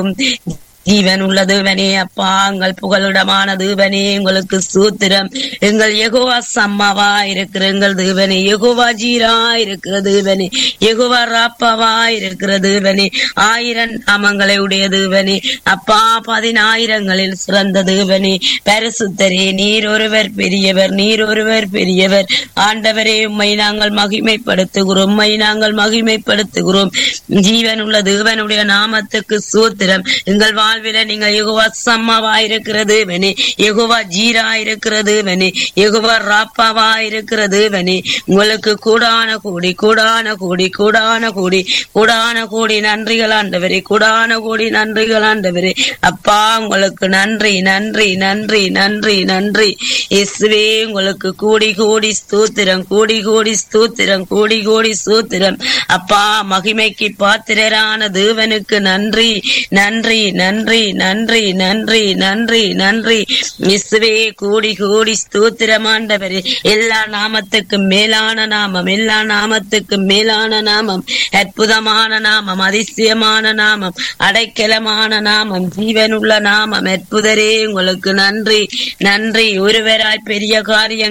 இறங்கும் ஜீவன் உள்ள தேவனே அப்பா எங்கள் புகலிடமான தேவனே உங்களுக்கு சூத்திரம் எங்கள் எகுவா சம்மாவா இருக்கிற எங்கள் தேவனே எகுவா ஜீரா இருக்கிற தேவனே எகுவா ராப்பாவா இருக்கிற தேவனே ஆயிரம் நாமங்களை உடைய தேவனே அப்பா பதினாயிரங்களில் சிறந்த தேவனே பரிசுத்தரே நீர் ஒருவர் பெரியவர் நீர் ஒருவர் பெரியவர் ஆண்டவரே உம்மை நாங்கள் மகிமைப்படுத்துகிறோம் உம்மை நாங்கள் மகிமைப்படுத்துகிறோம் ஜீவன் உள்ள தேவனுடைய நாமத்துக்கு சூத்திரம் எங்கள் வாழ்வில நீங்க யெகோவா சம்மாவா இருக்கிறது வெனே யெகோவா ஜீரா இருக்கிறது வெனே யெகோவா ராப்பாவா இருக்கிறது வெனே உங்களுக்கு கூடான கூடி கூடான கூடி கூடான கூடி கூடான கூடி நன்றிகள் ஆண்டவரே கூடான கூடி நன்றிகள் ஆண்டவரே அப்பா உங்களுக்கு நன்றி நன்றி நன்றி நன்றி நன்றி இயேசுவே உங்களுக்கு கூடி கூடி ஸ்தூத்திரம் கூடி கூடி ஸ்தூத்திரம் கூடி கூடி ஸ்தூத்திரம் அப்பா மகிமைக்கு பாத்திரரான தேவனுக்கு நன்றி நன்றி நன்றி நன்றி நன்றி நன்றி நன்றி இயேசுவே கூடி கூடி ஸ்தூத்திரம் ஆண்டவரே எல்லா நாமத்துக்கும் மேலான நாமம் எல்லா நாமத்துக்கும் மேலான நாமம் அற்புதமான நாமம் அதிசயமான நாமம் அடைக்கலமான நாமம் ஜீவனுள்ள நாமம் அற்புதரே உங்களுக்கு நன்றி நன்றி ஒருவராய் பெரிய காரியம்